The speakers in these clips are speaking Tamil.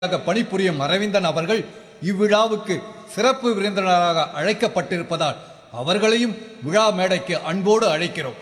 ஆக பணிபுரியும் அரவிந்தன் அவர்கள் இவ்விழாவுக்கு சிறப்பு விருந்தினராக அழைக்கப்பட்டிருப்பதால் அவர்களையும் விழா மேடைக்கு அன்போடு அழைக்கிறோம்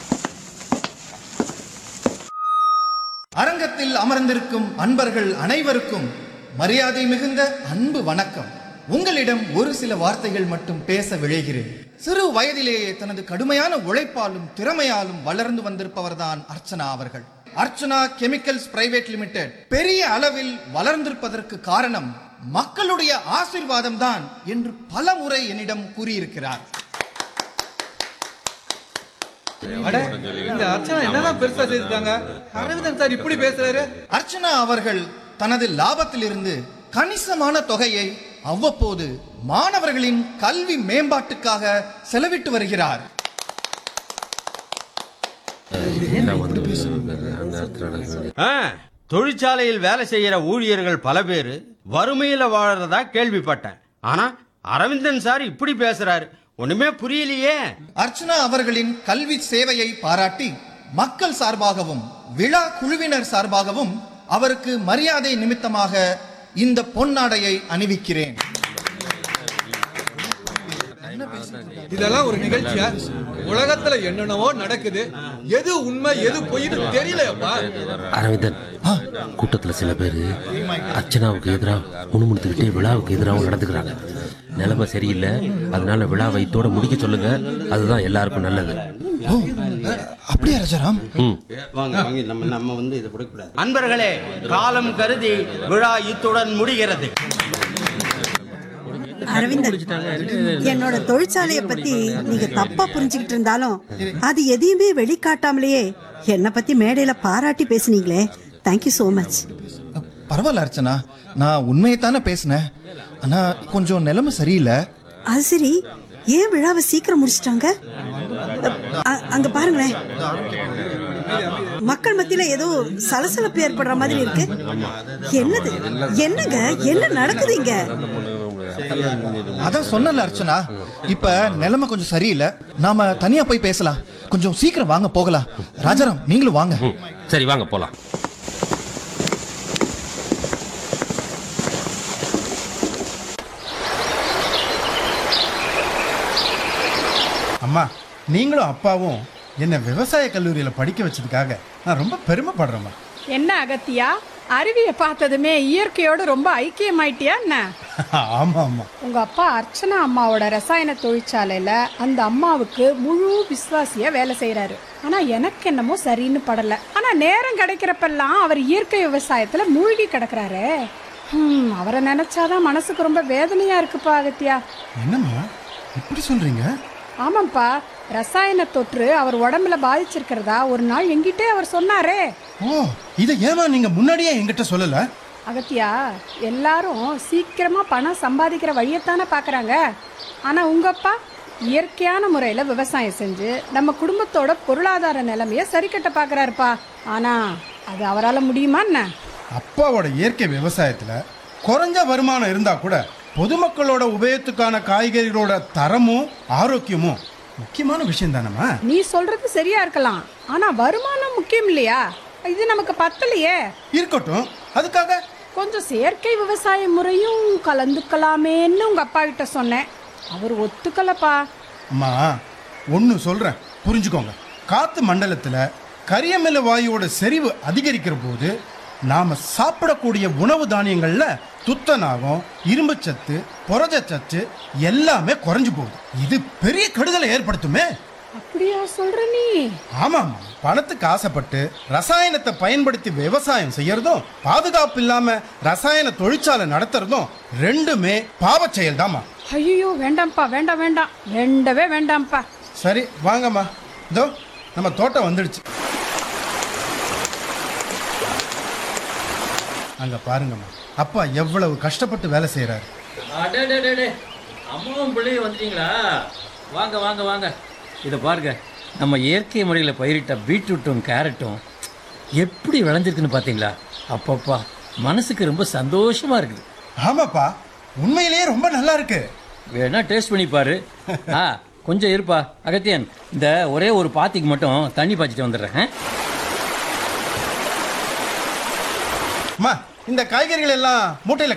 அரங்கத்தில் அமர்ந்திருக்கும் அன்பர்கள் அனைவருக்கும் மரியாதை மிகுந்த அன்பு வணக்கம் உங்களிடம் ஒரு சில வார்த்தைகள் மட்டும் பேச விழைகிறேன் சிறு வயதிலேயே தனது கடுமையான உழைப்பாலும் திறமையாலும் வளர்ந்து வந்திருப்பவர்தான் அர்ச்சனா அவர்கள் அர்ச்சனா கெமிக்கல்ஸ் பிரைவேட் லிமிடெட் பெரிய அளவில் வளர்ந்திருப்பதற்கு காரணம் மக்களுடைய ஆசீர்வாதம் தான் என்று பல முறை என்னிடம் கூறியிருக்கிறார் அட இந்த அர்ச்சனா என்னதான் பெருசா செய்திருக்காங்க அரவிந்தன் சார் இப்படி பேசுறாரு அர்ச்சனா அவர்கள் தனது லாபத்திலிருந்து கணிசமான தொகையை அவ்வப்போது மாணவர்களின் கல்வி மேம்பாட்டுக்காக செலவிட்டு வருகிறார் ஆ, தொழிற்சாலையில் வேலை செய்யற ஊழியர்கள் பல பேர் வறுமையில வாழறதா கேள்விப்பட்டேன் ஆனா அரவிந்தன் சார் இப்படி பேசுறாரு ஒண்ணுமே புரியலையே அர்ச்சனா அவர்களின் கல்வி சேவையை பாராட்டி மக்கள் சார்பாகவும் விழா குழுவினர் சார்பாகவும் அவருக்கு மரியாதை நிமித்தமாக இந்த பொன்னாடையை அணிவிக்கிறேன் இதெல்லாம் ஒரு நிகழ்ச்சியா உலகத்துல என்னென்னவோ நடக்குது எது உண்மை எது பொய்னு தெரியலையப்பா அரவிந்தன் கூட்டத்துல சில பேர் அர்ச்சனாவுக்கு எதிராக முணுமுணுத்துக்கிட்டே விழாவுக்கு எதிராகவும் நடந்துக்கிறாங்க நிலைமை சரியில்லை அதனால விழாவை இத்தோட முடிக்க சொல்லுங்க அதுதான் எல்லாருக்கும் நல்லது ஓ அப்படியா ராஜாராம் ம் வாங்க வாங்க நம்ம நம்ம வந்து இதை கொடுக்கக்கூடாது அன்பர்களே காலம் கருதி விழா இத்துடன் முடிகிறது அரவிந்தன் என்னோட தொழிற்சாலைய பத்தி நீங்க தப்பா புரிஞ்சுக்கிட்டு இருந்தாலும் அது எதையுமே வெளிக்காட்டாமலேயே என்னை பத்தி மேடையில பாராட்டி பேசுனீங்களே தேங்க்யூ so மச் பரவாயில்ல அர்ச்சனா நான் உண்மையை தானே பேசினேன் ஆனா கொஞ்சம் நிலைமை சரியில்லை அது சரி ஏன் விழாவை சீக்கிரம் முடிச்சிட்டாங்க அ- அங்க பாருங்களேன் மக்கள் மத்தியில ஏதோ சலசலப்பு ஏற்படுற மாதிரி இருக்கு என்னது என்னங்க என்ன நடக்குது இங்க அதான் சொன்னல அர்ச்சனா இப்ப நிலைமை கொஞ்சம் சரியில்லை நாம தனியா போய் பேசலாம் கொஞ்சம் சீக்கிரம் வாங்க போகலாம் ராஜாராம் நீங்களும் வாங்க ம். சரி வாங்க போலாம் அம்மா நீங்களும் அப்பாவும் என்னை விவசாய கல்லூரியில் படிக்க வச்சதுக்காக நான் ரொம்ப பெருமைப்படுறேம்மா என்ன அகத்தியா அருவியை பார்த்ததுமே இயற்கையோடு ரொம்ப ஐக்கியமாயிட்டியா என்ன ஆமாம் ஆமாம் உங்க அப்பா அர்ச்சனா அம்மாவோட ரசாயன தொழிற்சாலையில அந்த அம்மாவுக்கு முழு விசுவாசியா வேலை செய்யறாரு ஆனா எனக்கு என்னமோ சரின்னு படல ஆனா நேரம் கிடைக்கிறப்பெல்லாம் அவர் இயற்கை விவசாயத்துல மூழ்கி கிடக்குறாரு ஹம், அவரை நினைச்சாதான் மனசுக்கு ரொம்ப வேதனையா இருக்குப்பா அகத்தியா என்னம்மா இப்படி சொல்கிறீங்க ஆமாப்பா ரசாயன தொற்று அவர் உடம்புல பாதிச்சிருக்கிறதா ஒரு நாள் எங்கிட்டே அவர் சொன்னாரே ஓ இதை ஏமா நீங்கள் முன்னாடியே என்கிட்ட சொல்லலை அகத்தியா எல்லாரும் சீக்கிரமா பணம் சம்பாதிக்கிற வழியைத்தானே பார்க்கறாங்க ஆனா உங்கப்பா இயற்கையான முறையில விவசாயம் செஞ்சு நம்ம குடும்பத்தோட பொருளாதார நிலைமைய சரி கட்ட பாக்குறாருப்பா ஆனா அது அவரால முடியுமா என்ன அப்பாவோட இயற்கை விவசாயத்தில் குறைஞ்ச வருமானம் இருந்தால் கூட பொதுமக்களோட உபயோகத்துக்கான காய்கறிகளோட தரமும் ஆரோக்கியமும் முக்கியமான விஷயம் தானம்மா நீ சொல்றது சரியா இருக்கலாம் ஆனா வருமானம் முக்கியம் இல்லையா இது நமக்கு பத்தலையே இருக்கட்டும் அதுக்காக கொஞ்சம் செயற்கை விவசாய முறையும் கலந்துக்கலாமேன்னு உங்க அப்பா கிட்ட சொன்னேன் அவர் ஒத்துக்கலப்பா அம்மா ஒன்று சொல்கிறேன் புரிஞ்சுக்கோங்க காற்று மண்டலத்தில் கரியமில வாயுவோட செறிவு அதிகரிக்கிற போது நாம் சாப்பிடக்கூடிய உணவு தானியங்களில் துத்தநாகம் இரும்புச்சத்து புரதச்சத்து எல்லாமே குறைஞ்சு போகுது இது பெரிய கெடுதலை ஏற்படுத்துமே அப்படியா சொல்ற நீ ஆமாம் பணத்துக்கு ஆசைப்பட்டு ரசாயனத்தை பயன்படுத்தி விவசாயம் செய்யறதும் பாதுகாப்பு இல்லாம ரசாயன தொழிற்சாலை நடத்துறதும் ரெண்டுமே பாவச் செயல் ஐயோ வேண்டாம்ப்பா வேண்டாம் வேண்டாம் வேண்டவே வேண்டாம்ப்பா சரி வாங்கம்மா இதோ நம்ம தோட்டம் வந்துடுச்சு அங்க பாருங்கம்மா அப்பா எவ்வளவு கஷ்டப்பட்டு வேலை செய்யறாரு அடடடடே அம்மாவும் பிள்ளையும் வந்துட்டீங்களா வாங்க வாங்க வாங்க இதை பாருங்க நம்ம இயற்கை முறையில் பயிரிட்ட பீட்ரூட்டும் கேரட்டும் எப்படி விளைஞ்சிருக்குன்னு பார்த்தீங்களா அப்பப்பா மனசுக்கு ரொம்ப சந்தோஷமா இருக்குது ஆமாப்பா உண்மையிலேயே ரொம்ப நல்லா இருக்கு வேணா டேஸ்ட் பண்ணி பாரு ஆ கொஞ்சம் இருப்பா அகத்தியன் இந்த ஒரே ஒரு பாத்திக்கு மட்டும் தண்ணி பாய்ச்சிட்டு வந்துடுறேன் ஆ? அம்மா இந்த காய்கறிகள் எல்லாம் மூட்டையில